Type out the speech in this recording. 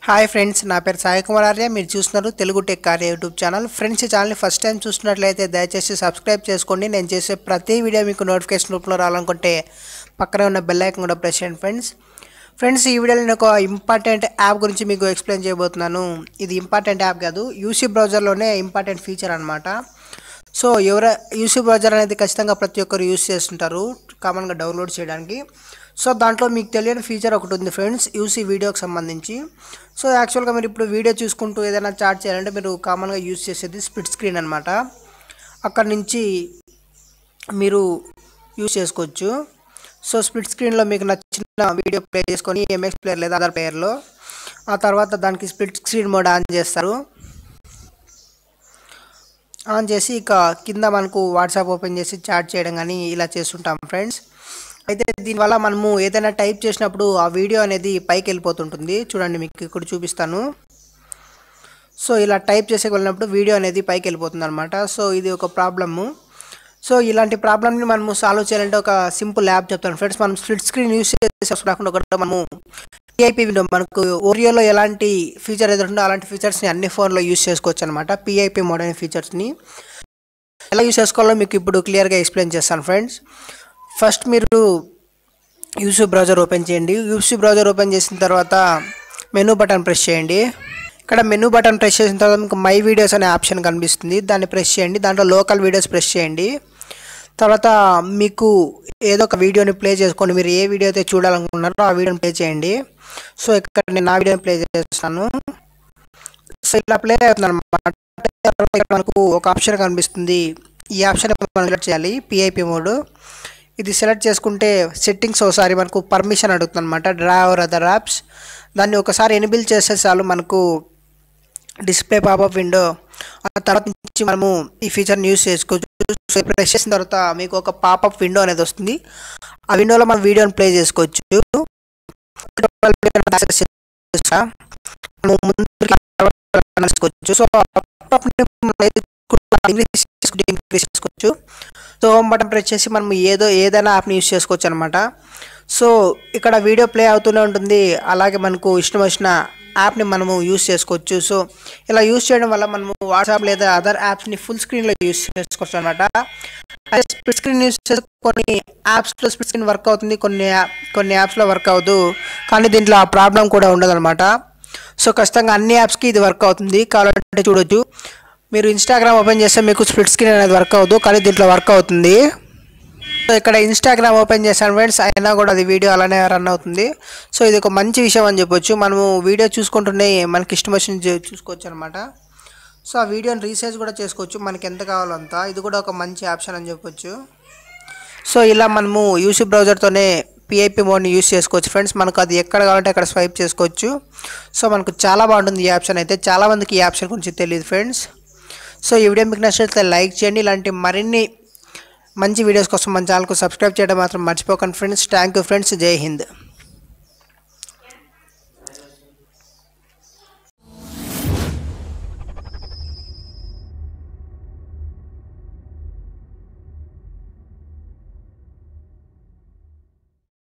hi friends నా పేరు సాయి కుమార్ ఆర్య మీరు చూస్తున్నారు Telugu tech Arya YouTube channel friends ఈ ఛానల్ని ఫస్ట్ టైం చూస్తున్నట్లయితే దయచేసి సబ్స్క్రైబ్ చేసుకోండి నేను చేసే ప్రతి వీడియో మీకు నోటిఫికేషన్ రూపంలో రావాలనుకుంటే పక్కనే ఉన్న బెల్ ఐకన్ కూడా ప్రెస్ చేయండి ఫ్రెండ్స్ ఫ్రెండ్స్ ఈ వీడియోలో నేను ఒక ఇంపార్టెంట్ యాప్ గురించి మీకు ఎక్స్ప్లెయిన్ చేయబోతున్నాను ఇది ఇంపార్టెంట్ యాప్ కాదు యూసీ బ్రౌజర్లోనే ఇంపార్టెంట్ ఫీచర్ అనమాట సో ఎవర యూసీ బ్రౌజర్ అనేది ఖచ్చితంగా ప్రతి ఒక్కరు యూస్ చేస్తుంటారు కామన్గా డౌన్లోడ్ చేయడానికి సో దాంట్లో మీకు తెలియని ఫీచర్ ఒకటి ఉంది ఫ్రెండ్స్ యూసీ వీడియోకి సంబంధించి సో యాక్చువల్గా మీరు ఇప్పుడు వీడియో చూసుకుంటూ ఏదైనా చాట్ చేయాలంటే మీరు కామన్గా యూస్ చేసేది స్ప్లిట్ స్క్రీన్ అనమాట అక్కడ నుంచి మీరు యూస్ చేసుకోవచ్చు సో స్ప్లిట్ స్క్రీన్లో మీకు నచ్చిన వీడియో ప్లే చేసుకొని ఎంఎక్స్ ప్లేయర్ లేదా అదర్ ప్లేయర్లో ఆ తర్వాత దానికి స్ప్లిట్ స్క్రీన్ మోడ్ ఆన్ చేస్తారు ఆన్ చేసి ఇక కింద మనకు వాట్సాప్ ఓపెన్ చేసి చాట్ చేయడం కానీ ఇలా చేస్తుంటాం ఫ్రెండ్స్ అయితే దీనివల్ల మనము ఏదైనా టైప్ చేసినప్పుడు ఆ వీడియో అనేది పైకి వెళ్ళిపోతుంటుంది చూడండి మీకు ఇక్కడ చూపిస్తాను సో ఇలా టైప్ చేసే వెళ్ళినప్పుడు వీడియో అనేది పైకి వెళ్ళిపోతుంది అనమాట సో ఇది ఒక ప్రాబ్లము సో ఇలాంటి ప్రాబ్లమ్ని మనము సాల్వ్ చేయాలంటే ఒక సింపుల్ యాప్ చెప్తాను ఫ్రెండ్స్ మనం స్ప్లిట్ స్క్రీన్ యూస్ చేసే కాకుండా కూడా మనము పిఐపి విండో మనకు ఓరియోలో ఎలాంటి ఫీచర్ ఎదురుందో అలాంటి ఫీచర్స్ని అన్ని ఫోన్లో యూస్ చేసుకోవచ్చు అనమాట పిఐపి మోడ్ అనే ఫీచర్స్ని ఎలా యూస్ చేసుకోవాలో మీకు ఇప్పుడు క్లియర్గా ఎక్స్ప్లెయిన్ చేస్తాను ఫ్రెండ్స్ ఫస్ట్ మీరు యూసీ బ్రౌజర్ ఓపెన్ చేయండి యూసీ బ్రౌజర్ ఓపెన్ చేసిన తర్వాత మెనూ బటన్ ప్రెస్ చేయండి ఇక్కడ మెనూ బటన్ ప్రెస్ చేసిన తర్వాత మీకు మై వీడియోస్ అనే ఆప్షన్ కనిపిస్తుంది దాన్ని ప్రెస్ చేయండి దాంట్లో లోకల్ వీడియోస్ ప్రెస్ చేయండి తర్వాత మీకు ఏదో ఒక వీడియోని ప్లే చేసుకోండి మీరు ఏ వీడియో అయితే చూడాలనుకుంటున్నారో ఆ వీడియోని ప్లే చేయండి సో ఇక్కడ నేను నా వీడియోని ప్లే చేస్తాను సో ఇలా ప్లే అవుతుంది అనమాట మనకు ఒక ఆప్షన్ కనిపిస్తుంది ఈ ఆప్షన్ మనం సెలెక్ట్ చేయాలి పిఐపి మోడ్ ఇది సెలెక్ట్ చేసుకుంటే సెట్టింగ్స్ ఒకసారి మనకు పర్మిషన్ అడుగుతుంది అనమాట డ్రైవర్ అదర్ యాప్స్ దాన్ని ఒకసారి ఎనిబిల్ చేస్తే చాలు మనకు డిస్ప్లే పాపప్ విండో ఆ తర్వాత నుంచి మనము ఈ ఫీచర్ని యూస్ చేసుకోవచ్చు సో ప్రెస్ చేసిన తర్వాత మీకు ఒక పాపప్ విండో అనేది వస్తుంది ఆ విండోలో మనం వీడియోని ప్లే చేసుకోవచ్చు చేసుకోవచ్చు సో ఇంగ్లీష్ ఇంక్రీస్ చేసుకోవచ్చు సో హోమ్ బటన్ ప్రెస్ చేసి మనం ఏదో ఏదైనా యాప్ని యూస్ చేసుకోవచ్చు అనమాట సో ఇక్కడ వీడియో ప్లే అవుతూనే ఉంటుంది అలాగే మనకు ఇష్టం వచ్చిన యాప్ని మనము యూస్ చేసుకోవచ్చు సో ఇలా యూస్ చేయడం వల్ల మనము వాట్సాప్ లేదా అదర్ యాప్స్ని ఫుల్ స్క్రీన్లో యూస్ చేసుకోవచ్చు అనమాట అదే స్ప్లిట్ స్క్రీన్ యూస్ చేసి కొన్ని యాప్స్లో స్ప్లిట్ స్క్రీన్ వర్క్ అవుతుంది కొన్ని కొన్ని యాప్స్లో వర్క్ అవ్వదు కానీ దీంట్లో ఆ ప్రాబ్లం కూడా ఉండదన్నమాట సో ఖచ్చితంగా అన్ని యాప్స్కి ఇది వర్క్ అవుతుంది కావాలంటే చూడొచ్చు మీరు ఇన్స్టాగ్రామ్ ఓపెన్ చేస్తే మీకు స్ప్లిట్ స్క్రీన్ అనేది వర్క్ అవ్వదు కానీ దీంట్లో వర్క్ అవుతుంది సో ఇక్కడ ఇన్స్టాగ్రామ్ ఓపెన్ చేశాను ఫ్రెండ్స్ అయినా కూడా అది వీడియో అలానే రన్ అవుతుంది సో ఇది ఒక మంచి విషయం అని చెప్పొచ్చు మనము వీడియో చూసుకుంటూనే మనకి ఇష్టం వచ్చింది చూసుకోవచ్చు అనమాట సో ఆ వీడియోని రీసైజ్ కూడా చేసుకోవచ్చు మనకి ఎంత కావాలో అంత ఇది కూడా ఒక మంచి ఆప్షన్ అని చెప్పొచ్చు సో ఇలా మనము యూసీ బ్రౌజర్తోనే పిఐపి మోడ్ని యూస్ చేసుకోవచ్చు ఫ్రెండ్స్ మనకు అది ఎక్కడ కావాలంటే అక్కడ స్వైప్ చేసుకోవచ్చు సో మనకు చాలా బాగుంటుంది ఈ ఆప్షన్ అయితే చాలామందికి ఈ ఆప్షన్ గురించి తెలియదు ఫ్రెండ్స్ సో ఈ వీడియో మీకు నచ్చినట్లయితే లైక్ చేయండి ఇలాంటి మరిన్ని మంచి వీడియోస్ కోసం మన ఛానల్కు సబ్స్క్రైబ్ చేయడం మాత్రం మర్చిపోకండి ఫ్రెండ్స్ థ్యాంక్ యూ ఫ్రెండ్స్ జై హింద్